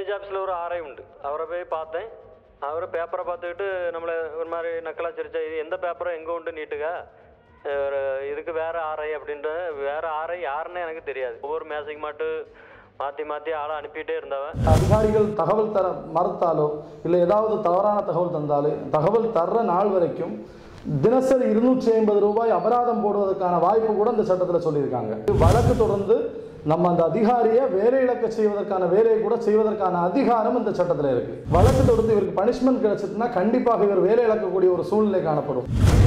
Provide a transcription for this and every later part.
village ஆஃபீஸில் ஒரு RI உண்டு அவரை போய் பார்த்தேன் அவர் பேப்பரை பார்த்துக்கிட்டு நம்மளை ஒரு மாதிரி நக்கலாக சிரிச்சா இது எந்த பேப்பரும் எங்கே உண்டு நீட்டுங்க ஒரு இதுக்கு வேற ஆர்ஐ அப்படின்ட்டு வேற ஆர்ஐ யாருன்னு எனக்கு தெரியாது ஒவ்வொரு மேசைக்கு மாட்டு மாற்றி மாற்றி ஆளை அனுப்பிட்டே இருந்தவன் அதிகாரிகள் தகவல் தர மறுத்தாலோ இல்லை ஏதாவது தவறான தகவல் தந்தாலோ தகவல் தர்ற நாள் வரைக்கும் தினசரி இருநூற்றி ஐம்பது ரூபாய் அபராதம் போடுவதற்கான வாய்ப்பு கூட இந்த சட்டத்தில் சொல்லியிருக்காங்க வழக்கு தொடர்ந்து நம்ம அந்த அதிகாரியை வேலை இழக்க செய்வதற்கான வேலையை கூட செய்வதற்கான அதிகாரம் இந்த சட்டத்தில் இருக்கு வழக்கு தொடர்ந்து இவருக்கு பனிஷ்மெண்ட் கிடைச்சதுன்னா கண்டிப்பாக இவர் வேலை இழக்கக்கூடிய ஒரு சூழ்நிலை காணப்படும்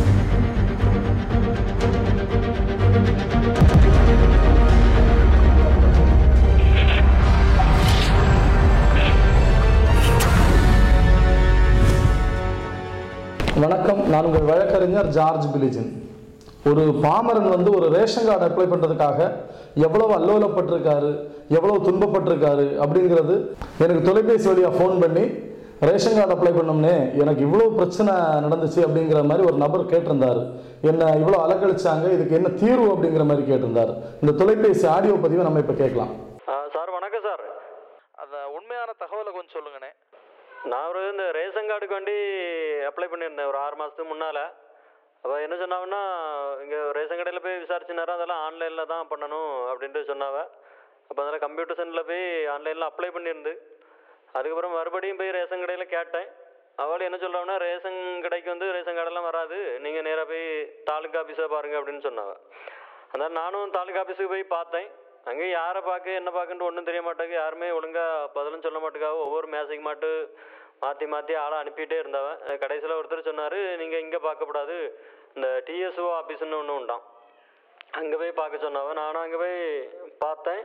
வணக்கம் நான் உங்கள் வழக்கறிஞர் ஜார்ஜ் பிலிஜன் ஒரு பாமரன் வந்து ஒரு ரேஷன் கார்டு அப்ளை பண்ணுறதுக்காக எவ்வளவு அல்லோலப்பட்டிருக்காரு எவ்வளவு துன்பப்பட்டிருக்காரு அப்படிங்கிறது எனக்கு தொலைபேசி வழியாக ஃபோன் பண்ணி ரேஷன் கார்டு அப்ளை பண்ணோம்னே எனக்கு இவ்வளோ பிரச்சனை நடந்துச்சு அப்படிங்கிற மாதிரி ஒரு நபர் கேட்டிருந்தார் என்ன இவ்வளோ அலக்கழிச்சாங்க இதுக்கு என்ன தீர்வு அப்படிங்கிற மாதிரி கேட்டிருந்தார் இந்த தொலைபேசி ஆடியோ பதிவை நம்ம இப்போ கேட்கலாம் சார் வணக்கம் சார் அந்த உண்மையான தகவலை கொஞ்சம் சொல்லுங்கண்ணே நான் ஒரு இந்த ரேஷன் கார்டுக்கு வேண்டி அப்ளை பண்ணியிருந்தேன் ஒரு ஆறு மாதத்துக்கு முன்னால் அப்போ என்ன சொன்னாங்கன்னா இங்கே ரேஷன் கடையில் போய் விசாரிச்ச நேரம் அதெல்லாம் ஆன்லைனில் தான் பண்ணணும் அப்படின்ட்டு சொன்னாவ அப்போ அதெல்லாம் கம்ப்யூட்டர் சென்டரில் போய் ஆன்லைனில் அப்ளை பண்ணியிருந்து அதுக்கப்புறம் மறுபடியும் போய் ரேஷன் கடையில் கேட்டேன் அவள் என்ன சொல்கிறாங்கன்னா ரேஷன் கடைக்கு வந்து ரேஷன் கார்டெல்லாம் வராது நீங்கள் நேராக போய் தாலுக்கா ஆஃபீஸை பாருங்கள் அப்படின்னு சொன்னாவ அதனால நானும் தாலுக்கா ஆஃபீஸுக்கு போய் பார்த்தேன் அங்கே யாரை பார்க்க என்ன பார்க்கன்ட்டு ஒன்றும் தெரிய மாட்டாங்க யாருமே ஒழுங்காக பதிலும் சொல்ல மாட்டேங்காவோ ஒவ்வொரு மேசைக்கு மாட்டு மாற்றி மாற்றி ஆளை அனுப்பிட்டே இருந்தவன் கடைசியில் ஒருத்தர் சொன்னார் நீங்கள் இங்கே பார்க்கக்கூடாது இந்த டிஎஸ்ஓ ஆஃபீஸ்னு ஒன்று உண்டான் அங்கே போய் பார்க்க சொன்னவன் நானும் அங்கே போய் பார்த்தேன்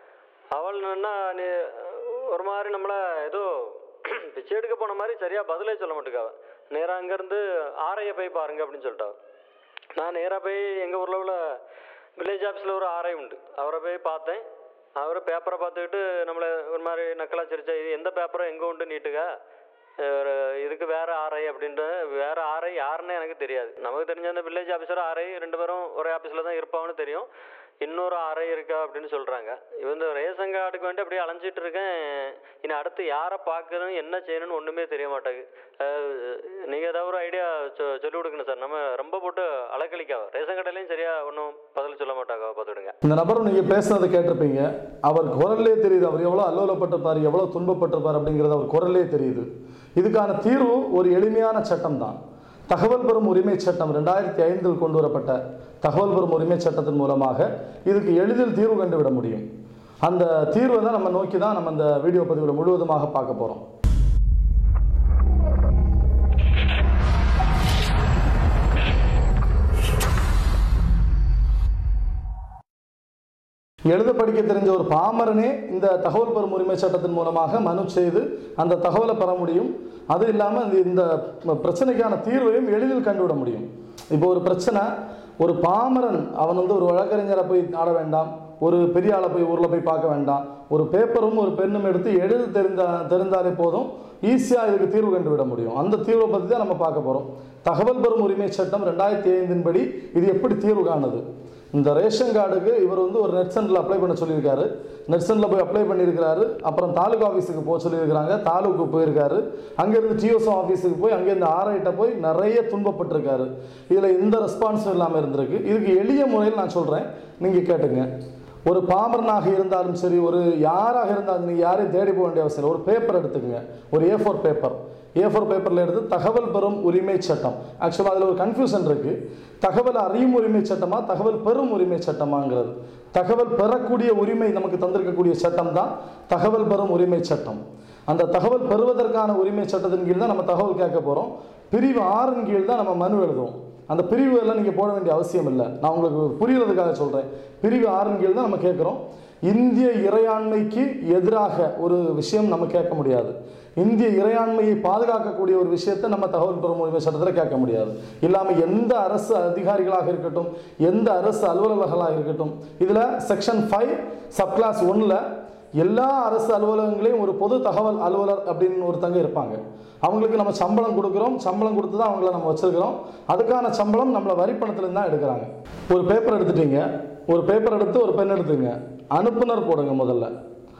அவள் என்ன நீ ஒரு மாதிரி நம்மளை ஏதோ பிச்சை எடுக்க போன மாதிரி சரியாக பதிலே சொல்ல மாட்டேங்காவ நேராக அங்கேருந்து ஆரையை போய் பாருங்க அப்படின்னு சொல்லிட்டாவ நான் நேராக போய் எங்கள் ஊரில் உள்ள வில்லேஜ் ஆஃபீஸில் ஒரு ஆர்ஐ உண்டு அவரை போய் பார்த்தேன் அவர் பேப்பரை பார்த்துக்கிட்டு நம்மளை ஒரு மாதிரி நக்கலாக சிரிச்சா இது எந்த பேப்பரும் எங்கே உண்டு நீட்டுங்க ஒரு இதுக்கு வேற ஆர்ஐ அப்படின்ட்டு வேற ஆர்ஐ யாருன்னு எனக்கு தெரியாது நமக்கு தெரிஞ்ச அந்த வில்லேஜ் ஆஃபீஸர் ஆர்ஐ ரெண்டு பேரும் ஒரே ஆஃபீஸில் தான் இருப்பாங்கன்னு தெரியும் இன்னொரு ஆர்ஐ இருக்கா அப்படின்னு சொல்கிறாங்க இவன் இந்த ரேஷன் கார்டுக்கு வேண்டி அப்படியே அலைஞ்சிட்டு இருக்கேன் இனி அடுத்து யாரை பார்க்கணும் என்ன செய்யணும்னு ஒன்றுமே தெரிய மாட்டேங்குது நீங்கள் ஏதாவது ஒரு ஐடியா சொ சொல்லி கொடுக்கணும் சார் நம்ம ரொம்ப போட்டு அலக்கழிக்காவ ரேஷன் கடையிலையும் சரியாக ஒன்றும் பதில் சொல்ல மாட்டாங்க பார்த்துடுங்க இந்த நபர் நீங்கள் பேசுனதை கேட்டிருப்பீங்க அவர் குரல்லே தெரியுது அவர் எவ்வளோ அல்லோலப்பட்டிருப்பார் எவ்வளோ துன்பப்பட்டிருப்பார் அப்படிங்கிறது அவர் குரல்லே தெரியுது இதுக்கான தீர்வு ஒரு எளிமையான சட்டம் தான் தகவல் பெறும் உரிமை சட்டம் ரெண்டாயிரத்தி ஐந்தில் கொண்டு வரப்பட்ட தகவல் பெறும் உரிமை சட்டத்தின் மூலமாக இதுக்கு எளிதில் தீர்வு கண்டுவிட முடியும் அந்த தீர்வை தான் நம்ம நோக்கி தான் நம்ம இந்த வீடியோ பதிவில் முழுவதுமாக பார்க்க போகிறோம் எழுத படிக்க தெரிஞ்ச ஒரு பாமரனே இந்த தகவல் பெறும் உரிமை சட்டத்தின் மூலமாக மனு செய்து அந்த தகவலை பெற முடியும் அது இல்லாமல் இந்த பிரச்சனைக்கான தீர்வையும் எளிதில் கண்டுவிட முடியும் இப்போ ஒரு பிரச்சனை ஒரு பாமரன் அவன் வந்து ஒரு வழக்கறிஞரை போய் நாட வேண்டாம் ஒரு பெரிய ஆளை போய் ஊரில் போய் பார்க்க வேண்டாம் ஒரு பேப்பரும் ஒரு பெண்ணும் எடுத்து எழுத தெரிந்த தெரிந்தாலே போதும் ஈஸியாக இதுக்கு தீர்வு கண்டு விட முடியும் அந்த தீர்வை பற்றி தான் நம்ம பார்க்க போகிறோம் தகவல் பெறும் உரிமை சட்டம் ரெண்டாயிரத்தி ஐந்தின் படி இது எப்படி தீர்வு காணுது இந்த ரேஷன் கார்டுக்கு இவர் வந்து ஒரு நெட் சென்டரில் அப்ளை பண்ண சொல்லியிருக்காரு நெட் சென்டரில் போய் அப்ளை பண்ணியிருக்கிறாரு அப்புறம் தாலுகா ஆஃபீஸுக்கு போக சொல்லியிருக்கிறாங்க தாலுக்கு போயிருக்காரு அங்கேருந்து டிஓசோ ஆஃபீஸுக்கு போய் அங்கேருந்து ஆர்ஐட்ட போய் நிறைய துன்பப்பட்டிருக்காரு இதில் எந்த ரெஸ்பான்ஸும் இல்லாமல் இருந்திருக்கு இதுக்கு எளிய முறையில் நான் சொல்கிறேன் நீங்கள் கேட்டுங்க ஒரு பாமரனாக இருந்தாலும் சரி ஒரு யாராக இருந்தாலும் நீங்கள் யாரையும் தேடி போக வேண்டிய அவசியம் இல்லை ஒரு பேப்பர் எடுத்துக்கங்க ஒரு A four paper A four பேப்பரில் எடுத்து தகவல் பெறும் உரிமை சட்டம் ஆக்சுவலாக அதில் ஒரு கன்ஃபியூஷன் இருக்குது தகவல் அறியும் உரிமை சட்டமா தகவல் பெறும் உரிமை சட்டமாங்கிறது தகவல் பெறக்கூடிய உரிமை நமக்கு தந்திருக்கக்கூடிய சட்டம் தான் தகவல் பெறும் உரிமை சட்டம் அந்த தகவல் பெறுவதற்கான உரிமை சட்டத்தின் கீழ் தான் நம்ம தகவல் கேட்க போகிறோம் பிரிவு ஆறின் கீழ் தான் நம்ம மனு எழுதுவோம் அந்த பிரிவு எல்லாம் நீங்கள் போட வேண்டிய அவசியம் இல்லை நான் உங்களுக்கு புரியறதுக்காக சொல்கிறேன் பிரிவு ஆறின் கீழ் தான் நம்ம கேட்குறோம் இந்திய இறையாண்மைக்கு எதிராக ஒரு விஷயம் நம்ம கேட்க முடியாது இந்திய இறையாண்மையை பாதுகாக்கக்கூடிய ஒரு விஷயத்தை நம்ம தகவல் பெறும் உரிமை சட்டத்தில் கேட்க முடியாது இல்லாமல் எந்த அரசு அதிகாரிகளாக இருக்கட்டும் எந்த அரசு அலுவலர்களாக இருக்கட்டும் இதில் செக்ஷன் ஃபைவ் சப்கிளாஸ் ஒன்றில் எல்லா அரசு அலுவலகங்களையும் ஒரு பொது தகவல் அலுவலர் அப்படின்னு ஒருத்தங்க இருப்பாங்க அவங்களுக்கு நம்ம சம்பளம் கொடுக்குறோம் சம்பளம் கொடுத்து தான் அவங்கள நம்ம வச்சிருக்கிறோம் அதுக்கான சம்பளம் நம்மளை வரிப்பணத்துலேருந்து தான் எடுக்கிறாங்க ஒரு பேப்பர் எடுத்துட்டீங்க ஒரு பேப்பர் எடுத்து ஒரு பென் எடுத்துங்க அனுப்புனர் போடுங்க முதல்ல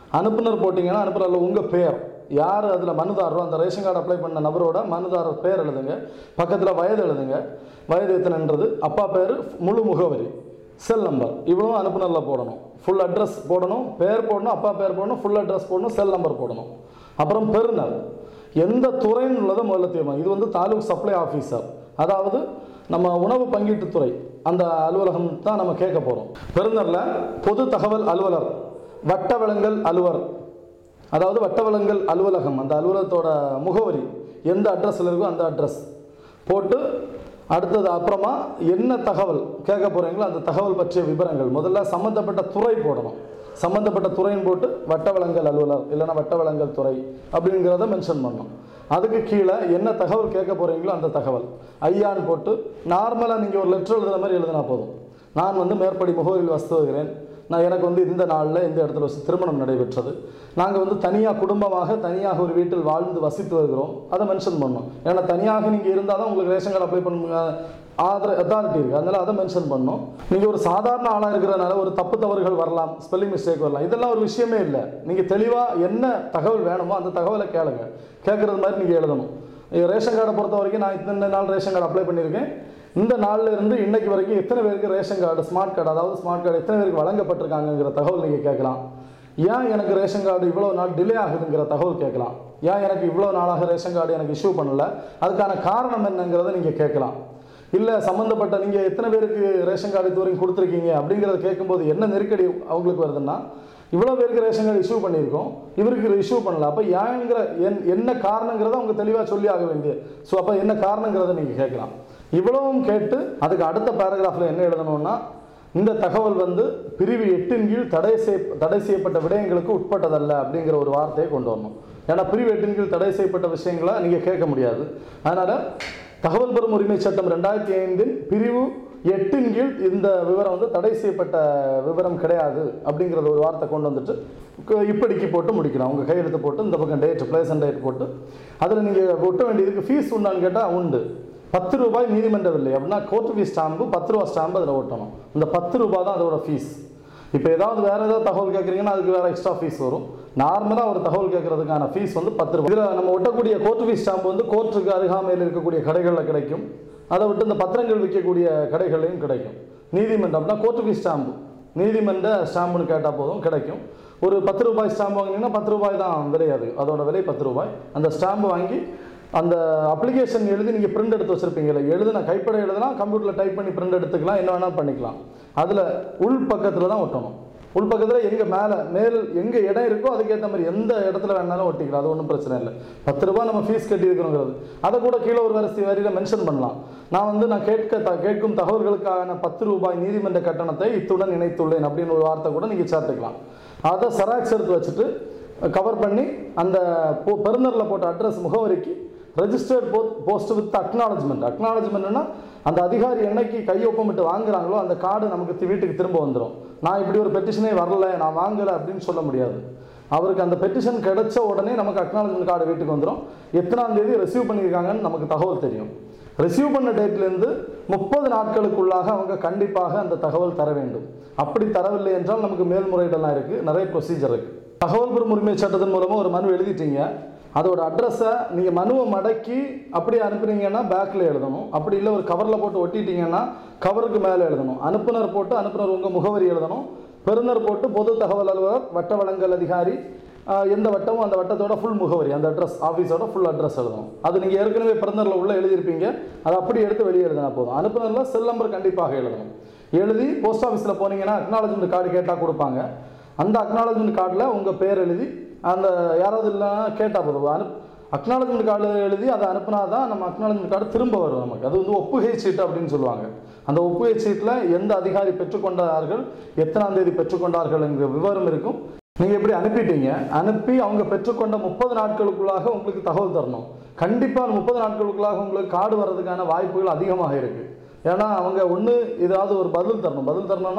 அனுப்புனர் போட்டிங்கன்னா அனுப்புனரில் உங்கள் பேர் யார் அதில் மனுதாரரோ அந்த ரேஷன் கார்டு அப்ளை பண்ண நபரோட மனுதாரர் பேர் எழுதுங்க பக்கத்தில் வயது எழுதுங்க வயது எத்தனைன்றது அப்பா பேர் முழு முகவரி செல் நம்பர் இவ்வளவும் அனுப்புனரில் போடணும் ஃபுல் அட்ரஸ் போடணும் பேர் போடணும் அப்பா பேர் போடணும் ஃபுல் அட்ரஸ் போடணும் செல் நம்பர் போடணும் அப்புறம் பெறுநர் எந்த துறைன்னு உள்ளதை முதல்ல தீர்மானம் இது வந்து தாலுக் சப்ளை ஆஃபீஸர் அதாவது நம்ம உணவு பங்கீட்டுத்துறை அந்த அலுவலகம் தான் நம்ம கேட்க போகிறோம் பெறுநரில் பொது தகவல் அலுவலர் வட்ட வழங்கல் அலுவலர் அதாவது வட்ட வழங்கல் அலுவலகம் அந்த அலுவலகத்தோட முகவரி எந்த அட்ரஸில் இருக்கோ அந்த அட்ரஸ் போட்டு அடுத்தது அப்புறமா என்ன தகவல் கேட்க போகிறீங்களோ அந்த தகவல் பற்றிய விவரங்கள் முதல்ல சம்மந்தப்பட்ட துறை போடணும் சம்மந்தப்பட்ட துறைன்னு போட்டு வட்ட வழங்கல் அலுவலர் இல்லைன்னா வட்ட வழங்கல் துறை அப்படிங்கிறத மென்ஷன் பண்ணணும் அதுக்கு கீழே என்ன தகவல் கேட்க போகிறீங்களோ அந்த தகவல் ஐயான்னு போட்டு நார்மலாக நீங்கள் ஒரு லெட்டர் எழுதுகிற மாதிரி எழுதினா போதும் நான் வந்து மேற்படி முகவரியில் வசித்து வருகிறேன் நான் எனக்கு வந்து இந்த நாளில் இந்த இடத்துல வச்சு திருமணம் நடைபெற்றது நாங்கள் வந்து தனியாக குடும்பமாக தனியாக ஒரு வீட்டில் வாழ்ந்து வசித்து வருகிறோம் அதை மென்ஷன் பண்ணணும் ஏன்னா தனியாக நீங்கள் இருந்தால் தான் உங்களுக்கு ரேஷன் கார்டு அப்ளை பண்ண ஆதர அத்தாரிட்டி இருக்குது அதனால் அதை மென்ஷன் பண்ணணும் நீங்கள் ஒரு சாதாரண ஆளாக இருக்கிறனால ஒரு தப்பு தவறுகள் வரலாம் ஸ்பெல்லிங் மிஸ்டேக் வரலாம் இதெல்லாம் ஒரு விஷயமே இல்லை நீங்கள் தெளிவாக என்ன தகவல் வேணுமோ அந்த தகவலை கேளுங்க கேட்குறது மாதிரி நீங்கள் எழுதணும் இங்க ரேஷன் கார்டை பொறுத்த வரைக்கும் நான் இத்தனை நாள் ரேஷன் கார்டு அப்ளை பண்ணியிருக்கேன் இந்த நாள்ல இருந்து இன்னைக்கு வரைக்கும் எத்தனை பேருக்கு ரேஷன் கார்டு ஸ்மார்ட் கார்டு அதாவது ஸ்மார்ட் கார்டு எத்தனை பேருக்கு வழங்கப்பட்டிருக்காங்கங்கிற தகவல் நீங்கள் கேட்கலாம் ஏன் எனக்கு ரேஷன் கார்டு இவ்வளோ நாள் டிலே ஆகுதுங்கிற தகவல் கேட்கலாம் ஏன் எனக்கு இவ்வளோ நாளாக ரேஷன் கார்டு எனக்கு இஷ்யூ பண்ணல அதுக்கான காரணம் என்னங்கிறத நீங்கள் கேட்கலாம் இல்லை சம்மந்தப்பட்ட நீங்கள் எத்தனை பேருக்கு ரேஷன் கார்டு இது வரைக்கும் கொடுத்துருக்கீங்க அப்படிங்கிறத கேட்கும்போது என்ன நெருக்கடி அவங்களுக்கு வருதுன்னா இவ்வளோ பேருக்கு ரேஷன் கார்டு இஷ்யூ பண்ணியிருக்கோம் இவருக்கு இஷ்யூ பண்ணல அப்போ ஏங்கிற என் என்ன காரணங்கிறத அவங்க தெளிவாக சொல்லி ஆக வேண்டியது ஸோ அப்போ என்ன காரணங்கிறத நீங்கள் கேட்கலாம் இவ்வளவும் கேட்டு அதுக்கு அடுத்த பேராகிராஃபில் என்ன எழுதணும்னா இந்த தகவல் வந்து பிரிவு எட்டின் கீழ் தடை செய் தடை செய்யப்பட்ட விடயங்களுக்கு உட்பட்டதல்ல அப்படிங்கிற ஒரு வார்த்தையை கொண்டு வரணும் ஏன்னா பிரிவு எட்டின் கீழ் தடை செய்யப்பட்ட விஷயங்களை நீங்கள் கேட்க முடியாது அதனால் தகவல் பெறும் உரிமை சட்டம் ரெண்டாயிரத்தி ஐந்தின் பிரிவு எட்டின் கீழ் இந்த விவரம் வந்து தடை செய்யப்பட்ட விவரம் கிடையாது அப்படிங்கிறத ஒரு வார்த்தை கொண்டு வந்துட்டு கு- இப்படிக்கு போட்டு முடிக்கணும் உங்கள் கையெழுத்து போட்டு இந்த பக்கம் டேட் பிளேஸ் அண்ட் டேட் போட்டு அதில் நீங்கள் ஒட்ட வேண்டியதுக்கு ஃபீஸ் உண்டான்னு கேட்டால் உண்டு பத்து ரூபாய் நீதிமன்ற வில்லை அப்படின்னா கோர்ட் ஃபீஸ் ஸ்டாம்பு பத்து ரூபா ஸ்டாம்பு அதில் ஒட்டணும் இந்த பத்து ரூபாய் தான் அதோட ஃபீஸ் இப்போ ஏதாவது வேறு ஏதாவது தகவல் கேட்குறீங்கன்னா அதுக்கு வேறு எக்ஸ்ட்ரா ஃபீஸ் வரும் நார்மலாக ஒரு தகவல் கேட்கறதுக்கான ஃபீஸ் வந்து பத்து ரூபாய் இதில் நம்ம ஒட்டக்கூடிய கோர்ட் ஃபீஸ் ஸ்டாம்பு வந்து கோர்ட்டுக்கு அருகாமையில் இருக்கக்கூடிய கடைகளில் கிடைக்கும் அதை விட்டு இந்த பத்திரங்கள் விற்கக்கூடிய கடைகள்லையும் கிடைக்கும் நீதிமன்றம் அப்படின்னா கோர்ட் ஃபீஸ் ஸ்டாம்பு நீதிமன்ற ஸ்டாம்புன்னு கேட்டால் போதும் கிடைக்கும் ஒரு பத்து ரூபாய் ஸ்டாம்பு வாங்கினீங்கன்னா பத்து ரூபாய் தான் விலை அது அதோட விலை பத்து ரூபாய் அந்த ஸ்டாம்பு வாங்கி அந்த அப்ளிகேஷன் எழுதி நீங்கள் பிரிண்ட் எடுத்து வச்சுருப்பீங்கல்ல எழுதுனா கைப்பட எழுதுனா கம்ப்யூட்டரில் டைப் பண்ணி பிரிண்ட் எடுத்துக்கலாம் என்ன வேணாலும் பண்ணிக்கலாம் அதில் உள் பக்கத்தில் தான் ஒட்டணும் உள் பக்கத்தில் எங்கே மேலே மேல் எங்கே இடம் இருக்கோ அதுக்கேற்ற மாதிரி எந்த இடத்துல வேணாலும் ஒட்டிக்கலாம் அது ஒன்றும் பிரச்சனை இல்லை பத்து ரூபாய் நம்ம ஃபீஸ் கட்டியிருக்கிறோங்கிறது அதை கூட கீழே ஒரு வரிசை வரியில் மென்ஷன் பண்ணலாம் நான் வந்து நான் கேட்க த கேட்கும் தகவல்களுக்கான பத்து ரூபாய் நீதிமன்ற கட்டணத்தை இத்துடன் இணைத்துள்ளேன் அப்படின்னு ஒரு வார்த்தை கூட நீங்கள் சேர்த்துக்கலாம் அதை செராக்ஸ் எடுத்து வச்சுட்டு கவர் பண்ணி அந்த போ பெருந்தரில் போட்ட அட்ரஸ் முகவரிக்கு ரெஜிஸ்டர்ட் போ போஸ்ட் வித் அக்னாலஜ்மெண்ட் அக்னாலஜ்மெண்ட்னா அந்த அதிகாரி என்னைக்கு கையொப்பமிட்டு வாங்குறாங்களோ அந்த கார்டு நமக்கு தி- வீட்டுக்கு திரும்ப வந்துடும் நான் இப்படி ஒரு பெட்டிஷனே வரல நான் வாங்கலை அப்படின்னு சொல்ல முடியாது அவருக்கு அந்த பெட்டிஷன் கிடைச்ச உடனே நமக்கு அக்னாலஜ்மெண்ட் கார்டு வீட்டுக்கு வந்துடும் எத்தனாம் தேதி ரிசீவ் பண்ணியிருக்காங்கன்னு நமக்கு தகவல் தெரியும் ரிசீவ் பண்ண டேட்லேருந்து முப்பது நாட்களுக்குள்ளாக அவங்க கண்டிப்பாக அந்த தகவல் தர வேண்டும் அப்படி தரவில்லை என்றால் நமக்கு மேல்முறையீடெல்லாம் இருக்குது நிறைய ப்ரொசீஜர் இருக்குது தகவல் பெறும் உரிமை சட்டத்தின் மூலமாக ஒரு மனு எழுதிட்டீங்க அதோட அட்ரஸை நீங்கள் மனுவை மடக்கி அப்படியே அனுப்புனீங்கன்னா பேக்கில் எழுதணும் அப்படி இல்லை ஒரு கவரில் போட்டு ஒட்டிட்டீங்கன்னா கவருக்கு மேலே எழுதணும் அனுப்புனர் போட்டு அனுப்புனர் உங்கள் முகவரி எழுதணும் பெறுநர் போட்டு பொது தகவல் அலுவலர் வட்ட வழங்கல் அதிகாரி ஆஹ், எந்த வட்டமும் அந்த வட்டத்தோட ஃபுல் முகவரி அந்த அட்ரஸ் ஆஃபீஸோட ஃபுல் அட்ரஸ் எழுதணும் அது நீங்கள் ஏற்கனவே பெறுநரில் உள்ள எழுதியிருப்பீங்க அதை அப்படி எடுத்து வெளியே எழுதினா போதும் அனுப்புனரில் செல் நம்பர் கண்டிப்பாக எழுதணும் எழுதி போஸ்ட் ஆஃபீஸில் போனீங்கன்னா அக்னாலஜ்மெண்ட் கார்டு கேட்டால் கொடுப்பாங்க அந்த அக்னாலஜ்மெண்ட் கார்டில் உங்கள் பேர் எழுதி அந்த யாராவது இல்லைன்னா கேட்டால் போதும் அனு அக்னாலஜ்மெண்ட் கார்டு எழுதி அதை அனுப்புனா தான் நம்ம அக்னாலஜ்மெண்ட் கார்டு திரும்ப வரும் நமக்கு அது வந்து ஒப்புகை சீட்டு அப்படின்னு சொல்லுவாங்க அந்த ஒப்புகை சீட்டில் எந்த அதிகாரி பெற்றுக்கொண்டார்கள் எத்தனாம் தேதி பெற்றுக்கொண்டார்கள் என்கிற விவரம் இருக்கும் நீங்கள் இப்படி அனுப்பிட்டீங்க அனுப்பி அவங்க பெற்றுக்கொண்ட முப்பது நாட்களுக்குள்ளாக உங்களுக்கு தகவல் தரணும் கண்டிப்பாக முப்பது நாட்களுக்குள்ளாக உங்களுக்கு கார்டு வர்றதுக்கான வாய்ப்புகள் அதிகமாக இருக்குது ஏன்னா அவங்க ஒன்று ஏதாவது ஒரு பதில் தரணும் பதில் தரணும்னா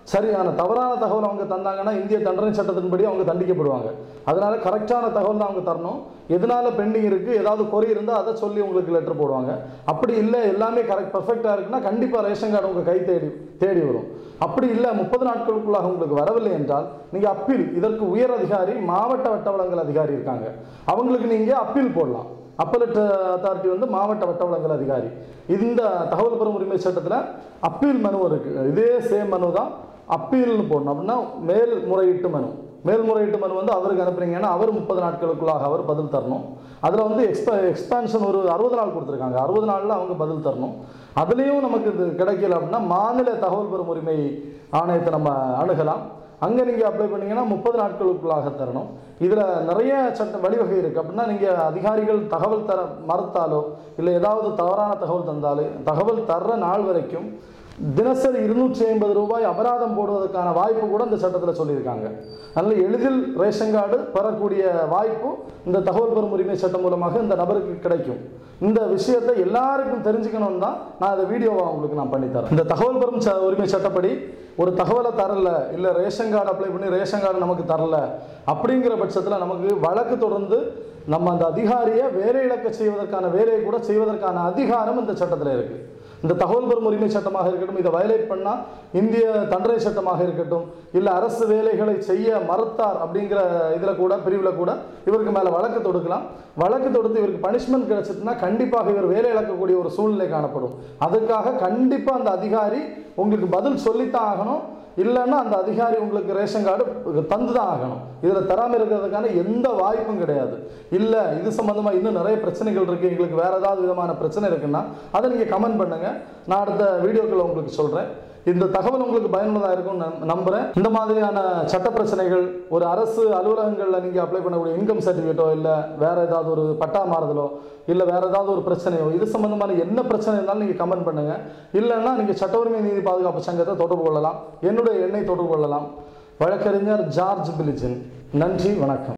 சரியான தவறான தகவல் அவங்க தந்தாங்கன்னா இந்திய தண்டனை சட்டத்தின்படி அவங்க தண்டிக்கப்படுவாங்க அதனால கரெக்டான தகவல் தான் அவங்க தரணும் எதனால பெண்டிங் இருக்குது ஏதாவது குறை இருந்தால் அதை சொல்லி உங்களுக்கு லெட்டர் போடுவாங்க அப்படி இல்லை எல்லாமே கரெக்ட் பர்ஃபெக்டாக இருக்குன்னா கண்டிப்பாக ரேஷன் கார்டு உங்கள் கை தேடி தேடி வரும் அப்படி இல்லை முப்பது நாட்களுக்குள்ளாக உங்களுக்கு வரவில்லை என்றால் நீங்கள் அப்பீல் இதற்கு உயர் அதிகாரி மாவட்ட வட்ட வழங்கல் அதிகாரி இருக்காங்க அவங்களுக்கு நீங்கள் அப்பீல் போடலாம் அப்பலட் அத்தாரிட்டி வந்து மாவட்ட வட்ட வழங்கல் அதிகாரி இந்த தகவல் பெறும் உரிமை சட்டத்தில் அப்பீல் மனு இருக்குது இதே சேம் மனு தான் அப்பீல்னு போடணும் அப்படின்னா மேல்முறையீட்டு மனு மேல்முறையீட்டு மனு வந்து அவருக்கு அனுப்புறீங்கன்னா அவர் முப்பது நாட்களுக்குள்ளாக அவர் பதில் தரணும் அதில் வந்து எக்ஸ்ப எக்ஸ்பான்ஷன் ஒரு அறுபது நாள் கொடுத்துருக்காங்க அறுபது நாளில் அவங்க பதில் தரணும் அதுலேயும் நமக்கு இது கிடைக்கல அப்படின்னா மாநில தகவல் பெறும் உரிமை ஆணையத்தை நம்ம அணுகலாம் அங்கே நீங்கள் அப்ளை பண்ணீங்கன்னா முப்பது நாட்களுக்குள்ளாக தரணும் இதில் நிறைய சட்ட வழிவகை இருக்குது அப்படின்னா நீங்கள் அதிகாரிகள் தகவல் தர மறுத்தாலோ இல்லை ஏதாவது தவறான தகவல் தந்தாலோ தகவல் தர்ற நாள் வரைக்கும் தினசரி இருநூற்றி ஐம்பது ரூபாய் அபராதம் போடுவதற்கான வாய்ப்பு கூட இந்த சட்டத்தில் சொல்லியிருக்காங்க அதனால் எளிதில் ரேஷன் கார்டு பெறக்கூடிய வாய்ப்பு இந்த தகவல் பெறும் உரிமை சட்டம் மூலமாக இந்த நபருக்கு கிடைக்கும் இந்த விஷயத்தை எல்லாருக்கும் தெரிஞ்சுக்கணும்னு தான் நான் இந்த வீடியோவை உங்களுக்கு நான் பண்ணித்தரேன் இந்த தகவல் பெறும் ச உரிமை சட்டப்படி ஒரு தகவலை தரல இல்லை ரேஷன் கார்டு அப்ளை பண்ணி ரேஷன் கார்டு நமக்கு தரல அப்படிங்கிற பட்சத்தில் நமக்கு வழக்கு தொடர்ந்து நம்ம அந்த அதிகாரியை வேலை இழக்க செய்வதற்கான வேலையை கூட செய்வதற்கான அதிகாரம் இந்த சட்டத்தில் இருக்குது இந்த தகவல் பெறும் உரிமை சட்டமாக இருக்கட்டும் இதை வயலேட் பண்ணால் இந்திய தண்டனை சட்டமாக இருக்கட்டும் இல்லை அரசு வேலைகளை செய்ய மறுத்தார் அப்படிங்கிற இதில் கூட பிரிவில் கூட இவருக்கு மேலே வழக்கு தொடுக்கலாம் வழக்கு தொடுத்து இவருக்கு பனிஷ்மெண்ட் கிடைச்சிட்டுனா கண்டிப்பாக இவர் வேலை இழக்கக்கூடிய ஒரு சூழ்நிலை காணப்படும் அதுக்காக கண்டிப்பாக அந்த அதிகாரி உங்களுக்கு பதில் சொல்லித்தான் ஆகணும் இல்லைன்னா அந்த அதிகாரி உங்களுக்கு ரேஷன் கார்டு தந்து தான் ஆகணும் இதில் தராமல் இருக்கிறதுக்கான எந்த வாய்ப்பும் கிடையாது இல்லை இது சம்மந்தமாக இன்னும் நிறைய பிரச்சனைகள் இருக்குது எங்களுக்கு வேறு ஏதாவது விதமான பிரச்சனை இருக்குன்னா அதை நீங்கள் கமெண்ட் பண்ணுங்கள் நான் அடுத்த வீடியோக்களை உங்களுக்கு சொல்கிறேன் இந்த தகவல் உங்களுக்கு பயனுள்ளதாக இருக்கும்னு நம்- நம்புகிறேன் இந்த மாதிரியான சட்ட பிரச்சனைகள் ஒரு அரசு அலுவலகங்களில் நீங்கள் அப்ளை பண்ணக்கூடிய இன்கம் சர்டிஃபிகேட்டோ இல்லை வேறு ஏதாவது ஒரு பட்டா மாறுதலோ இல்லை வேறு ஏதாவது ஒரு பிரச்சனையோ இது சம்மந்தமான என்ன பிரச்சனை இருந்தாலும் நீங்கள் கமெண்ட் பண்ணுங்கள் இல்லைன்னா நீங்கள் சட்ட உரிமை நீதி பாதுகாப்பு சங்கத்தை தொடர்பு கொள்ளலாம் என்னுடைய எண்ணை தொடர்பு கொள்ளலாம் வழக்கறிஞர் ஜார்ஜ் பிலிஜன் நன்றி வணக்கம்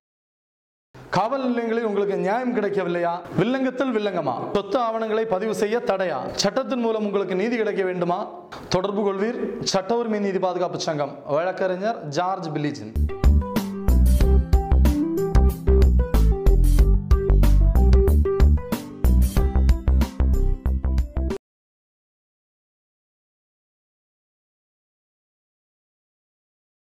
காவல் நிலையங்களில் உங்களுக்கு நியாயம் கிடைக்கவில்லையா வில்லங்கத்தில் வில்லங்கமா சொத்து ஆவணங்களை பதிவு செய்ய தடையா சட்டத்தின் மூலம் உங்களுக்கு நீதி கிடைக்க வேண்டுமா தொடர்பு கொள்வீர் சட்ட உரிமை நீதி பாதுகாப்பு சங்கம் வழக்கறிஞர் ஜார்ஜ் பிலிஜன்